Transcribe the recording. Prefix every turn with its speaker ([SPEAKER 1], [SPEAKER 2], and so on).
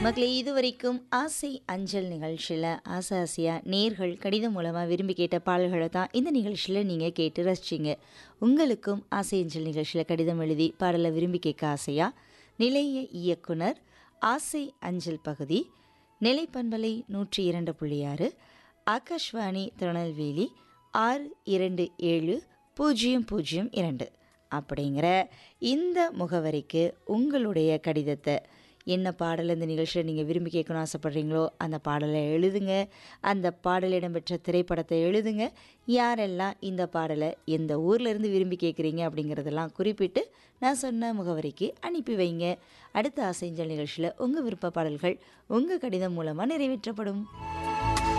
[SPEAKER 1] மக்களே இதுவரைக்கும் ஆசை அஞ்சல் நிகழ்ச்சியில் ஆசை ஆசையாக நேர்கள் கடிதம் மூலமாக விரும்பி கேட்ட பாடல்களை தான் இந்த நிகழ்ச்சியில் நீங்கள் கேட்டு ரசிச்சிங்க உங்களுக்கும் ஆசை அஞ்சல் நிகழ்ச்சியில் கடிதம் எழுதி பாடலை விரும்பி கேட்க ஆசையா நிலைய இயக்குனர் ஆசை அஞ்சல் பகுதி நிலைப்பண்பலை நூற்றி இரண்டு புள்ளி ஆறு ஆகாஷ்வாணி திருநெல்வேலி ஆறு இரண்டு ஏழு பூஜ்ஜியம் பூஜ்ஜியம் இரண்டு அப்படிங்கிற இந்த முகவரிக்கு உங்களுடைய கடிதத்தை என்ன பாடல் இந்த நிகழ்ச்சியில் நீங்கள் விரும்பி கேட்கணும் ஆசைப்பட்றீங்களோ அந்த பாடலை எழுதுங்க அந்த பாடல் இடம்பெற்ற திரைப்படத்தை எழுதுங்க யாரெல்லாம் இந்த பாடலை எந்த ஊர்ல இருந்து விரும்பி கேட்குறீங்க அப்படிங்கிறதெல்லாம் குறிப்பிட்டு நான் சொன்ன முகவரிக்கு அனுப்பி வைங்க அடுத்த ஆசைஞ்சல் நிகழ்ச்சியில் உங்கள் விருப்ப பாடல்கள் உங்கள் கடிதம் மூலமாக நிறைவேற்றப்படும்